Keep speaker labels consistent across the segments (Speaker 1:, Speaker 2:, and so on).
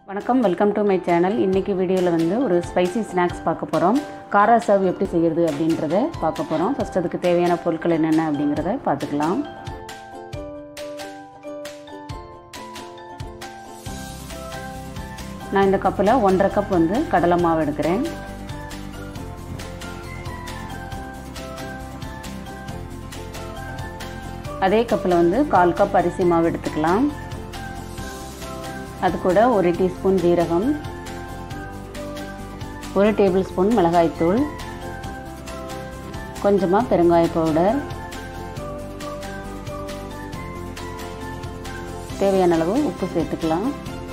Speaker 1: வணக்கம் welcome to my channel இன்றைக்கி வீடியோவில் வந்து ஒரு ஸ்பைசி ஸ்நாக்ஸ் பார்க்க போகிறோம் காரா சர்வ் எப்படி செய்கிறது அப்படின்றத பார்க்க போகிறோம் ஃபஸ்ட் அதுக்கு தேவையான பொருட்கள் என்னென்ன அப்படிங்கிறத பார்த்துக்கலாம் நான் இந்த கப்பில் ஒன்றரை கப் வந்து கடலை மாவு எடுக்கிறேன் அதே கப்பில் வந்து கால் கப் அரிசி மாவு எடுத்துக்கலாம் அது கூட ஒரு டீஸ்பூன் ஜீரகம் ஒரு டேபிள் ஸ்பூன் மிளகாய்த்தூள் கொஞ்சமாக பெருங்காய பவுடர் தேவையான அளவு உப்பு சேர்த்துக்கலாம்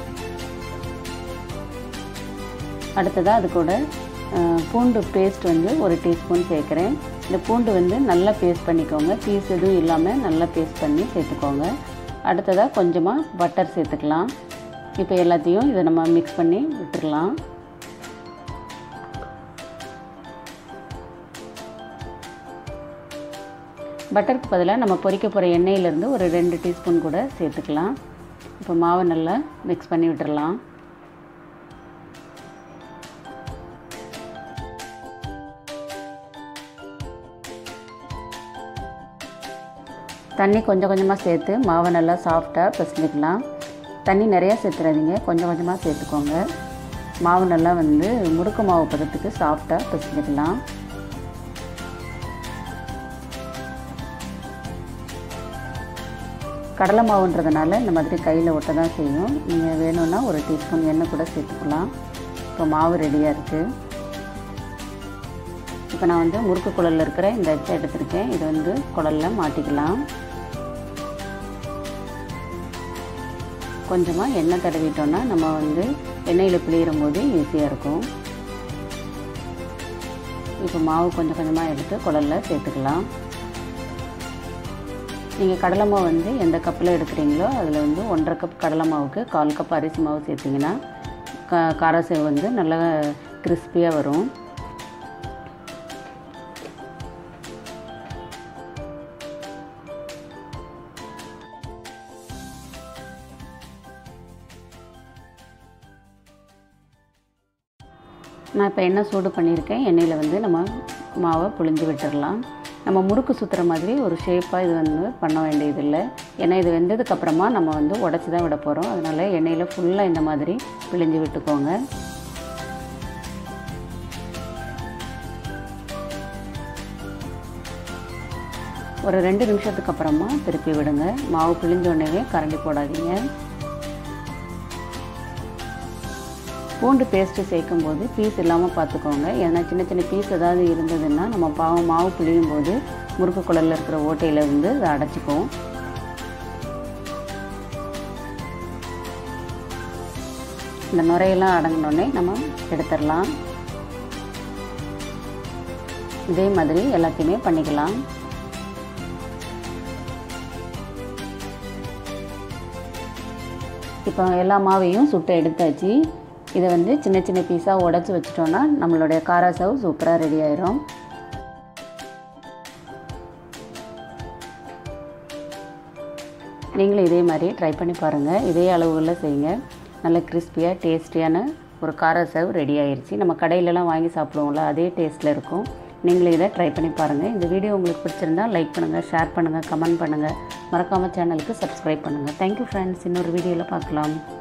Speaker 1: அடுத்ததாக அது கூட பூண்டு பேஸ்ட் வந்து ஒரு டீஸ்பூன் சேர்க்குறேன் இந்த பூண்டு வந்து நல்லா பேஸ்ட் பண்ணிக்கோங்க பீஸ் எதுவும் இல்லாமல் நல்லா பேஸ்ட் பண்ணி சேர்த்துக்கோங்க அடுத்ததாக கொஞ்சமாக பட்டர் சேர்த்துக்கலாம் இப்போ எல்லாத்தையும் இதை நம்ம மிக்ஸ் பண்ணி விட்டுடலாம் பட்டருக்கு பதிலாக நம்ம பொரிக்க போகிற எண்ணெயிலேருந்து ஒரு ரெண்டு டீஸ்பூன் கூட சேர்த்துக்கலாம் இப்போ மாவை நல்லா மிக்ஸ் பண்ணி விட்டுடலாம் தண்ணி கொஞ்சம் கொஞ்சமாக சேர்த்து மாவை நல்லா சாஃப்டாக பிசைஞ்சிக்கலாம் தண்ணி நிறையா சேர்த்துறாதீங்க கொஞ்சம் கொஞ்சமாக சேர்த்துக்கோங்க மாவு நல்லா வந்து முறுக்கு மாவு பதத்துக்கு சாஃப்டாக பிசைஞ்சிக்கலாம் கடலை மாவுன்றதுனால இந்த மாதிரி கையில் ஒட்ட தான் செய்யும் நீங்கள் வேணும்னா ஒரு டீஸ்பூன் எண்ணெய் கூட சேர்த்துக்கலாம் இப்போ மாவு ரெடியாக இருக்குது இப்போ நான் வந்து முறுக்கு குழலில் இருக்கிற இந்த அச்சை எடுத்திருக்கேன் இது வந்து குழலில் மாட்டிக்கலாம் கொஞ்சமாக எண்ணெய் தடவிட்டோன்னா நம்ம வந்து எண்ணெயில் பிழியிடும் போது ஈஸியாக இருக்கும் இப்போ மாவு கொஞ்சம் கொஞ்சமாக எடுத்து குழலில் சேர்த்துக்கலாம் நீங்கள் கடலை மாவு வந்து எந்த கப்பில் எடுக்கிறீங்களோ அதில் வந்து ஒன்றரை கப் கடலை மாவுக்கு கால் கப் அரிசி மாவு சேர்த்திங்கன்னா கா காரசேவ் வந்து நல்லா கிறிஸ்பியாக வரும் நான் இப்போ எண்ணெய் சூடு பண்ணியிருக்கேன் எண்ணெயில் வந்து நம்ம மாவை புழிஞ்சு விட்டுடலாம் நம்ம முறுக்கு சுற்றுற மாதிரி ஒரு ஷேப்பாக இது வந்து பண்ண வேண்டியதில்லை ஏன்னா இது வெந்ததுக்கப்புறமா நம்ம வந்து உடச்சி தான் விட போகிறோம் அதனால் எண்ணெயில் ஃபுல்லாக இந்த மாதிரி பிழிஞ்சு விட்டுக்கோங்க ஒரு ரெண்டு நிமிஷத்துக்கு அப்புறமா திருப்பி விடுங்க மாவு பிழிஞ்சோடனே கரண்டி போடாதீங்க பூண்டு பேஸ்ட்டு சேர்க்கும் போது பீஸ் இல்லாமல் பார்த்துக்கோங்க ஏன்னா சின்ன சின்ன பீஸ் ஏதாவது இருந்ததுன்னா நம்ம பாவம் மாவு பிழியும் போது முறுக்கு குழலில் இருக்கிற ஓட்டையில் வந்து அதை அடைச்சிக்கும் இந்த நுரையெல்லாம் அடங்கினோடனே நம்ம எடுத்துடலாம் இதே மாதிரி எல்லாத்தையுமே பண்ணிக்கலாம் இப்போ எல்லா மாவையும் சுட்டு எடுத்தாச்சு இதை வந்து சின்ன சின்ன பீஸாக உடச்சி வச்சிட்டோன்னா நம்மளுடைய காரா சவ் சூப்பராக ரெடி ஆயிரும் நீங்களும் இதே மாதிரி ட்ரை பண்ணி பாருங்கள் இதே அளவுகளில் செய்யுங்க நல்ல கிறிஸ்பியாக டேஸ்டியான ஒரு காரா சவ் ரெடி ஆயிடுச்சு நம்ம கடையிலலாம் வாங்கி சாப்பிடுவோம்ல அதே டேஸ்ட்டில் இருக்கும் நீங்களும் இதை ட்ரை பண்ணி பாருங்கள் இந்த வீடியோ உங்களுக்கு பிடிச்சிருந்தா லைக் பண்ணுங்கள் ஷேர் பண்ணுங்கள் கமெண்ட் பண்ணுங்கள் மறக்காமல் சேனலுக்கு சப்ஸ்கிரைப் பண்ணுங்கள் தேங்க்யூ ஃப்ரெண்ட்ஸ் இன்னொரு வீடியோவில் பார்க்கலாம்